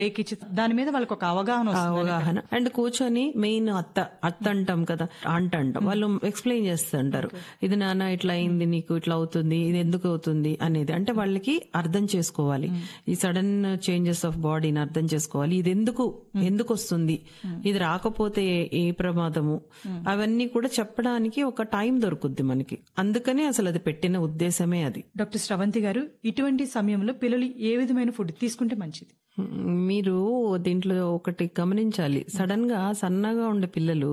ఏకిచ్చి దాని మీద వాళ్ళకి ఒక అవగాహన వస్తుంది అవగాహన అండ్ కూర్చొని మెయిన్ అత్త అత్త అంటాం కదా అంట అంటాం వాళ్ళు ఎక్స్ప్లెయిన్ చేస్తుంటారు ఇది నాన్న ఇట్లా అయింది నీకు ఇట్లా అవుతుంది ఇది ఎందుకు అవుతుంది అనేది అంటే వాళ్ళకి అర్థం చేసుకోవాలి ఈ సడన్ చేంజెస్ ఆఫ్ బాడీని అర్థం చేసుకోవాలి ఇది ఎందుకు ఎందుకు వస్తుంది ఇది రాకపోతే ఏ ప్రమాదము అవన్నీ కూడా చెప్పడానికి ఒక టైం దొరుకుద్ది మనకి అందుకనే అసలు అది పెట్టిన ఉద్దేశమే అది డాక్టర్ స్రవంతి గారు ఇటువంటి సమయంలో పిల్లలు ఏ విధమైన ఫుడ్ తీసుకుంటే మంచిది మీరు దీంట్లో ఒకటి గమనించాలి సడన్ గా సన్నగా ఉండే పిల్లలు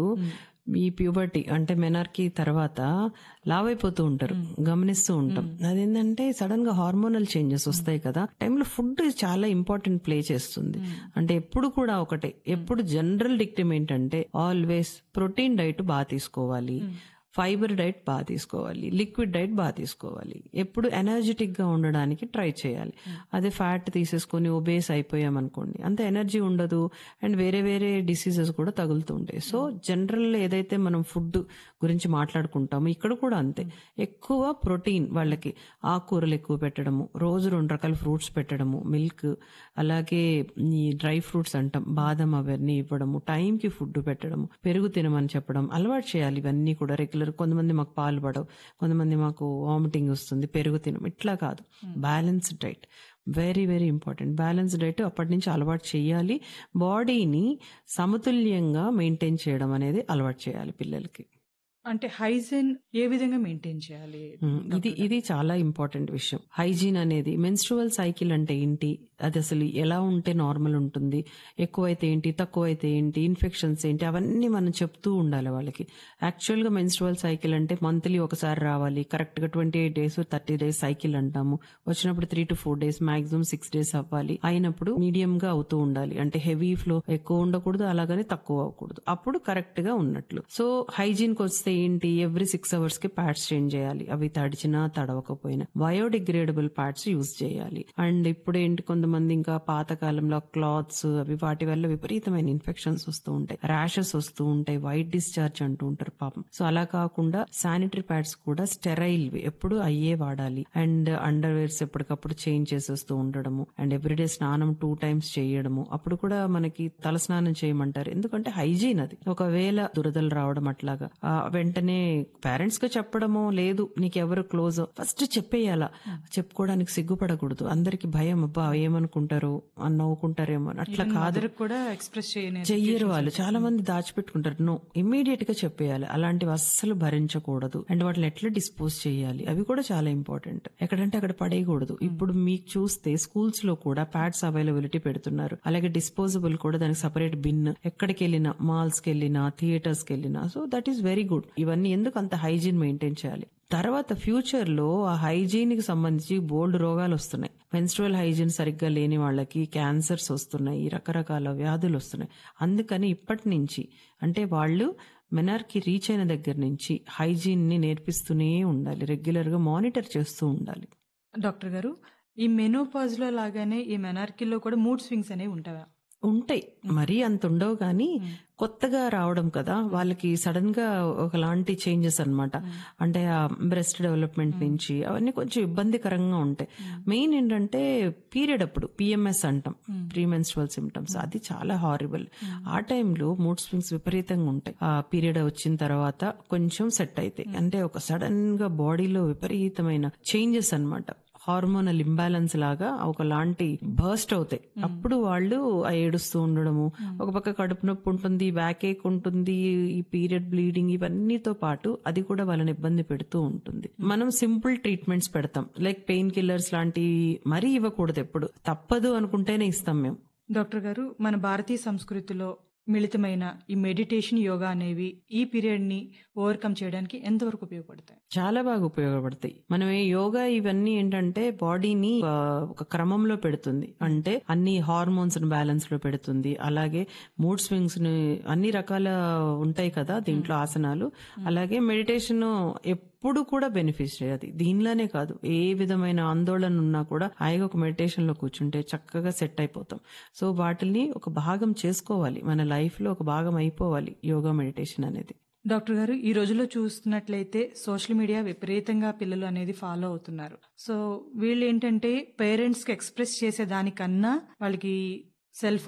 ఈ ప్యూబర్టీ అంటే మెనార్కి తర్వాత లావైపోతూ ఉంటారు గమనిస్తూ ఉంటాం అదేంటంటే సడన్ గా హార్మోనల్ చేంజెస్ వస్తాయి కదా టైంలో ఫుడ్ చాలా ఇంపార్టెంట్ ప్లే చేస్తుంది అంటే ఎప్పుడు కూడా ఒకటే ఎప్పుడు జనరల్ డిక్టమ్ ఏంటంటే ఆల్వేస్ ప్రోటీన్ డైట్ బాగా తీసుకోవాలి ఫైబర్ డైట్ బాగా తీసుకోవాలి లిక్విడ్ డైట్ బాగా తీసుకోవాలి ఎప్పుడు ఎనర్జెటిక్ గా ఉండడానికి ట్రై చేయాలి అదే ఫ్యాట్ తీసేసుకొని ఒబేస్ అయిపోయామనుకోండి అంత ఎనర్జీ ఉండదు అండ్ వేరే వేరే డిసీజెస్ కూడా తగులుతూ ఉంటాయి సో జనరల్ ఏదైతే మనం ఫుడ్ గురించి మాట్లాడుకుంటామో ఇక్కడ కూడా అంతే ఎక్కువ ప్రోటీన్ వాళ్ళకి ఆకుకూరలు ఎక్కువ పెట్టడము రోజు రెండు రకాల ఫ్రూట్స్ పెట్టడము మిల్క్ అలాగే ఈ డ్రై ఫ్రూట్స్ అంటాం బాదం అవన్నీ ఇవ్వడము టైంకి ఫుడ్ పెట్టడము పెరుగు తినమని చెప్పడం అలవాటు చేయాలి ఇవన్నీ కూడా రెగ్యులర్ కొంతమంది మాకు పాలు పడవు కొంతమంది మాకు వామిటింగ్ వస్తుంది పెరుగు తినం ఇట్లా కాదు balanced diet very very important balance diet అప్పటి నుంచి అలవాటు చేయాలి బాడీని సమతుల్యంగా మెయింటైన్ చేయడం అనేది అలవాటు చేయాలి పిల్లలకి అంటే హైజీన్ ఏ విధంగా మెయింటైన్ చేయాలి ఉమ్, ఇది ఇది చాలా ఇంపార్టెంట్ విషయం హైజీన్ అనేది మెన్స్ట్రువల్ సైకిల్ అంటే ఏంటి అది అసలు ఎలా ఉంటే నార్మల్ ఉంటుంది ఎక్కువైతే ఏంటి తక్కువైతే ఏంటి ఇన్ఫెక్షన్స్ ఏంటి అవన్నీ మనం చెప్తూ ఉండాలి వాళ్ళకి యాక్చువల్ గా మెన్స్ట్రువల్ సైకిల్ అంటే మంత్లీ ఒకసారి రావాలి కరెక్ట్ గా twenty eight days thirty days cycle అంటాము వచ్చినప్పుడు three to four days maximum six days అవ్వాలి అయినప్పుడు మీడియం గా అవుతూ ఉండాలి అంటే హెవీ ఫ్లో ఎక్కువ ఉండకూడదు అలాగని తక్కువ అవ్వకూడదు అప్పుడు కరెక్ట్ గా ఉన్నట్లు సో హైజీన్ కి వస్తే ఏంటి ఎవ్రీ సిక్స్ అవర్స్ కి ప్యాడ్స్ చేంజ్ చేయాలి అవి తడిచినా తడవకపోయినా బయోడిగ్రేడబుల్ ప్యాడ్స్ యూజ్ చేయాలి అండ్ ఇప్పుడు ఏంటి కొంతమంది ఇంకా పాత కాలంలో క్లాత్స్ అవి వాటి వల్ల విపరీతమైన ఇన్ఫెక్షన్స్ వస్తూ ఉంటాయి ర్యాషెస్ వస్తూ ఉంటాయి వైట్ డిశ్చార్జ్ అంటూ ఉంటారు పాపం సో అలా కాకుండా శానిటరీ ప్యాడ్స్ కూడా స్టెరైల్ ఎప్పుడు అయ్యే వాడాలి అండ్ అండర్ వేర్స్ ఎప్పటికప్పుడు చేంజ్ చేసేస్తూ ఉండడము అండ్ ఎవ్రీడే స్నానం టూ టైమ్స్ చేయడము అప్పుడు కూడా మనకి తల స్నానం చేయమంటారు ఎందుకంటే హైజీన్ అది ఒకవేళ దురదలు రావడం అట్లాగా ఆ, వెంటనే పేరెంట్స్ గా చెప్పడమో లేదు నీకెవరు క్లోజ్ ఫస్ట్ చెప్పేయాలా చెప్పుకోవడానికి సిగ్గుపడకూడదు అందరికి భయం అబ్బా ఏమనుకుంటారు అని నవ్వుకుంటారేమో అని అట్లా కాదు మదర్ కూడా ఎక్స్ప్రెస్ చేయని చెయ్యరు వాళ్ళు చాలా మంది దాచిపెట్టుకుంటారు నో ఇమ్మీడియట్ గా చెప్పేయాలి అలాంటివి అస్సలు భరించకూడదు అండ్ వాటిని ఎట్లా డిస్పోజ్ చేయాలి అవి కూడా చాలా ఇంపార్టెంట్ ఎక్కడంటే అక్కడ పడేయకూడదు ఇప్పుడు మీకు చూస్తే స్కూల్స్ లో కూడా ప్యాడ్స్ అవైలబిలిటీ పెడుతున్నారు అలాగే డిస్పోజబుల్ కూడా దానికి సపరేట్ బిన్ ఎక్కడికి వెళ్ళినా మాల్స్ కి వెళ్ళినా థియేటర్స్ కి వెళ్ళినా so that is very good ఇవన్నీ ఎందుకు అంత హైజీన్ మెయింటైన్ చేయాలి తర్వాత ఫ్యూచర్ లో ఆ హైజీన్ కి సంబంధించి బోల్డ్ రోగాలు వస్తున్నాయి మెన్స్ట్రువల్ హైజీన్ సరిగ్గా లేని వాళ్ళకి క్యాన్సర్స్ వస్తున్నాయి రకరకాల వ్యాధులు వస్తున్నాయి అందుకని ఇప్పటి నుంచి అంటే వాళ్ళు మెనార్కి రీచ్ అయిన దగ్గర నుంచి హైజీన్ ని నేర్పిస్తూనే ఉండాలి రెగ్యులర్ గా మానిటర్ చేస్తూ ఉండాలి డాక్టర్ గారు ఈ మెనోపాజ్ లో లాగానే ఈ మెనార్కీలో కూడా మూడ్ స్వింగ్స్ అనేవి ఉంటాయా ఉంటాయి మరీ అంత ఉండవు కానీ కొత్తగా రావడం కదా వాళ్ళకి సడన్ గా ఒకలాంటి చేంజెస్ అన్నమాట అంటే ఆ బ్రెస్ట్ డెవలప్మెంట్ నుంచి అవన్నీ కొంచెం ఇబ్బందికరంగా ఉంటాయి మెయిన్ ఏంటంటే పీరియడ్ అప్పుడు పిఎంఎస్ అంటాం ప్రీ మెన్స్ట్రువల్ సిమ్టమ్స్ అది చాలా హారిబుల్ ఆ టైంలో మూడ్ స్వింగ్స్ విపరీతంగా ఉంటాయి ఆ పీరియడ్ వచ్చిన తర్వాత కొంచెం సెట్ అవుతాయి అంటే ఒక సడన్ గా బాడీలో విపరీతమైన చేంజెస్ అన్నమాట హార్మోనల్ ఇంబ్యాలెన్స్ లాగా ఒకలాంటి బర్స్ట్ అవుతాయి అప్పుడు వాళ్ళు ఆ ఏడుస్తూ ఉండడము ఒక పక్క కడుపు నొప్పి ఉంటుంది బ్యాక్ ఏక్ ఉంటుంది ఈ పీరియడ్ బ్లీడింగ్ ఇవన్నీతో పాటు అది కూడా వాళ్ళని ఇబ్బంది పెడుతూ ఉంటుంది మనం సింపుల్ ట్రీట్మెంట్స్ పెడతాం లైక్ పెయిన్ కిల్లర్స్ లాంటివి మరీ ఇవ్వకూడదు ఎప్పుడు తప్పదు అనుకుంటేనే ఇస్తాం మేము డాక్టర్ గారు మన భారతీయ సంస్కృతిలో మిళితమైన ఈ మెడిటేషన్ యోగా అనేవి ఈ పీరియడ్ ని ఓవర్కమ్ చేయడానికి ఎంతవరకు ఉపయోగపడతాయి చాలా బాగా ఉపయోగపడతాయి మనం ఈ యోగా ఇవన్నీ ఏంటంటే బాడీని ఆ, ఒక క్రమంలో పెడుతుంది అంటే అన్ని హార్మోన్స్ బ్యాలెన్స్ లో పెడుతుంది అలాగే మూడ్ స్వింగ్స్ ని అన్ని రకాల ఉంటాయి కదా దీంట్లో ఆసనాలు అలాగే మెడిటేషన్ ఎప్పుడు కూడా బెనిఫిట్ అది దీనిలోనే కాదు ఏ విధమైన ఆందోళన ఉన్నా కూడా హాయిగా ఒక మెడిటేషన్ లో కూర్చుంటే చక్కగా సెట్ అయిపోతాం సో వాటిని ఒక భాగం చేసుకోవాలి మన లైఫ్ లో ఒక భాగం అయిపోవాలి యోగా మెడిటేషన్ అనేది డాక్టర్ గారు ఈ రోజుల్లో చూస్తున్నట్లయితే సోషల్ మీడియా విపరీతంగా పిల్లలు అనేది ఫాలో అవుతున్నారు సో వీళ్ళు ఏంటంటే పేరెంట్స్ కి ఎక్స్ప్రెస్ చేసే దానికన్నా వాళ్ళకి సెల్